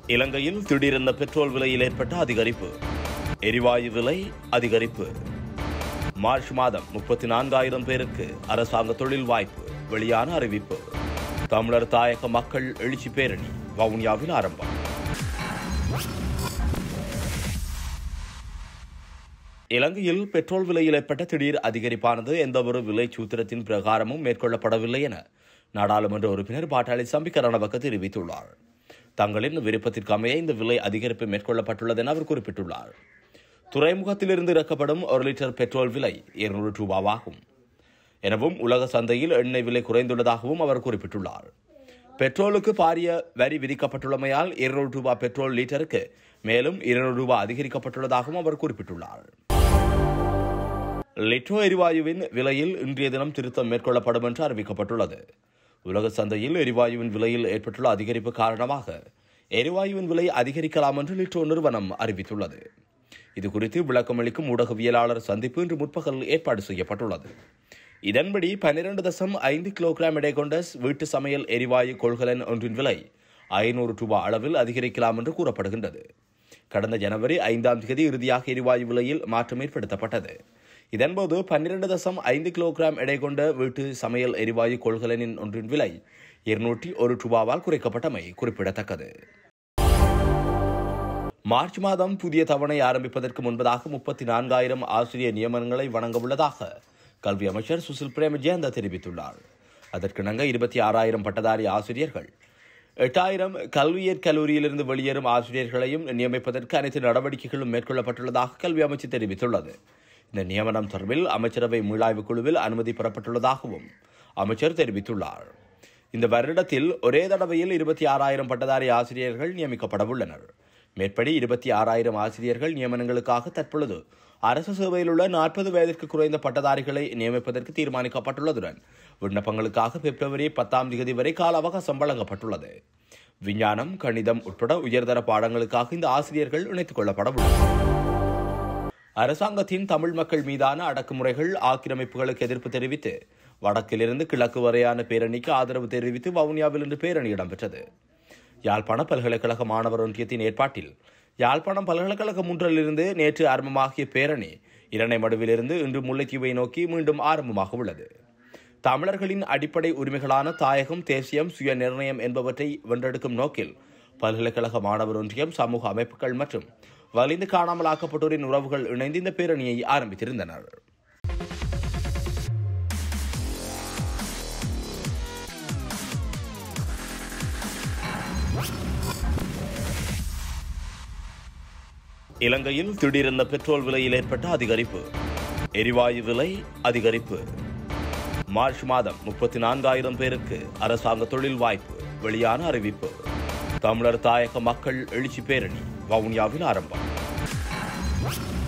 இலங்கையில் திடீரென பெட்ரோல் விலையில் ஏற்பட்ட அதிகரிப்பு எரிவாயு விலை அதிகரிப்பு மார்ச் மாதம் முப்பத்தி நான்காயிரம் பேருக்கு அரசாங்க தொழில் வாய்ப்பு வெளியான அறிவிப்பு தமிழர் தாயக மக்கள் எழுச்சி பேரணி வவுனியாவில் ஆரம்பம் இலங்கையில் பெட்ரோல் விலையில் ஏற்பட்ட திடீர் அதிகரிப்பானது எந்தவொரு விலை சூத்திரத்தின் பிரகாரமும் மேற்கொள்ளப்படவில்லை என நாடாளுமன்ற உறுப்பினர் பாட்டாளி சம்பிக்க ரணவக்க தெரிவித்துள்ளார் தங்களின் விருப்பத்திற்கு அமைய இந்த விலை அதிகரிப்பு மேற்கொள்ளப்பட்டுள்ளது என அவர் குறிப்பிட்டுள்ளார் துறைமுகத்திலிருந்து இறக்கப்படும் ஒரு லிட்டர் பெட்ரோல் விலை இருநூறு ரூபாவாகும் எனவும் உலக சந்தையில் எண்ணெய் விலை குறைந்துள்ளதாகவும் அவர் குறிப்பிட்டுள்ளார் பெட்ரோலுக்கு பாரிய வரி விதிக்கப்பட்டுள்ளமையால் இருநூறு ரூபாய் பெட்ரோல் லிட்டருக்கு மேலும் இருநூறு ரூபாய் அதிகரிக்கப்பட்டுள்ளதாகவும் அவர் குறிப்பிட்டுள்ளார் லிட்ரோ எரிவாயுவின் விலையில் இன்றைய தினம் திருத்தம் மேற்கொள்ளப்படும் என்று அறிவிக்கப்பட்டுள்ளது உலக சந்தையில் எரிவாயுவின் விலையில் ஏற்பட்டுள்ள அதிகரிப்பு காரணமாக எரிவாயுவின் விலை அதிகரிக்கலாம் என்று லிட்ரோ நிறுவனம் அறிவித்துள்ளது இதுகுறித்து விளக்கமளிக்கும் ஊடகவியலாளர் சந்திப்பு இன்று முற்பகல் ஏற்பாடு செய்யப்பட்டுள்ளது இதன்படி பன்னிரண்டு தசம் ஐந்து கிலோகிராம் எடை கொண்ட வீட்டு சமையல் எரிவாயு கொள்கலன் ஒன்றின் விலை ஐநூறு ரூபாய் அளவில் அதிகரிக்கலாம் என்று கூறப்படுகின்றது கடந்த ஜனவரி ஐந்தாம் தேதி இறுதியாக எரிவாயு விலையில் மாற்றம் ஏற்படுத்தப்பட்டது இதன்போது பன்னிரண்டு தசம் ஐந்து கிலோகிராம் எடை கொண்ட வீட்டு சமையல் எரிவாயு கொள்கலனின் ஒன்றின் விலை இருநூற்றி ஒரு ரூபாவால் குறைக்கப்பட்டமை குறிப்பிடத்தக்கது மார்ச் மாதம் புதிய தவணை ஆரம்பிப்பதற்கு முன்பதாக முப்பத்தி நான்காயிரம் ஆசிரியர் நியமனங்களை வழங்க உள்ளதாக கல்வி அமைச்சர் சுசில் பிரேமஜயந்த தெரிவித்துள்ளார் அதற்கிணங்க இருபத்தி ஆறாயிரம் பட்டதாரி ஆசிரியர்கள் எட்டாயிரம் கல்வியற் கல்லூரியிலிருந்து வெளியேறும் ஆசிரியர்களையும் நியமிப்பதற்கு அனைத்து நடவடிக்கைகளும் மேற்கொள்ளப்பட்டுள்ளதாக கல்வி அமைச்சு தெரிவித்துள்ளது இந்த நியமனம் தொடர்பில் அமைச்சரவை மீளாய்வு குழுவில் அனுமதி பெறப்பட்டுள்ளதாகவும் அமைச்சர் தெரிவித்துள்ளார் இந்த வருடத்தில் ஒரே தடவையில் இருபத்தி ஆறாயிரம் பட்டதாரி ஆசிரியர்கள் நியமிக்கப்பட உள்ளனர் மேற்படி இருபத்தி ஆறாயிரம் ஆசிரியர்கள் நியமனங்களுக்காக தற்பொழுது அரசு சேவையில் உள்ள நாற்பது வயதிற்கு குறைந்த பட்டதாரிகளை நியமிப்பதற்கு தீர்மானிக்கப்பட்டுள்ளதுடன் விண்ணப்பங்களுக்காக பிப்ரவரி பத்தாம் தேதி வரை கால அவகாசம் வழங்கப்பட்டுள்ளது விஞ்ஞானம் கணிதம் உட்பட உயர்தர பாடங்களுக்காக இந்த ஆசிரியர்கள் இணைத்துக் கொள்ளப்பட உள்ளனர் அரசாங்கத்தின் தமிழ் மக்கள் மீதான அடக்குமுறைகள் ஆக்கிரமிப்புகளுக்கு எதிர்ப்பு தெரிவித்து வடக்கிலிருந்து கிழக்கு வரையான பேரணிக்கு ஆதரவு தெரிவித்து வவுனியாவில் இன்று பேரணி இடம்பெற்றது யாழ்ப்பாண பல்கலைக்கழக மாணவர் ஒன்றியத்தின் ஏற்பாட்டில் யாழ்ப்பாணம் பல்கலைக்கழகம் ஒன்றிலிருந்து நேற்று ஆரம்பமாகிய பேரணி இரண்டை மடுவிலிருந்து இன்று முல்லைத்தீவை நோக்கி மீண்டும் ஆரம்பமாக உள்ளது தமிழர்களின் அடிப்படை உரிமைகளான தாயகம் தேசியம் சுய நிர்ணயம் என்பவற்றை வென்றெடுக்கும் நோக்கில் பல்கலைக்கழக மாணவர் ஒன்றியம் சமூக அமைப்புகள் மற்றும் வலிந்து காணாமலாக்கப்பட்டோரின் உறவுகள் இணைந்து இந்த பேரணியை ஆரம்பித்திருந்தனர் இலங்கையில் திடீரென பெட்ரோல் விலையில் ஏற்பட்ட அதிகரிப்பு எரிவாயு விலை அதிகரிப்பு மார்ச் மாதம் முப்பத்தி நான்காயிரம் பேருக்கு அரசாங்க தொழில் வாய்ப்பு வெளியான அறிவிப்பு தமிழர் தாயக மக்கள் எழுச்சி பேரணி வவுனியாவில் ஆரம்பம்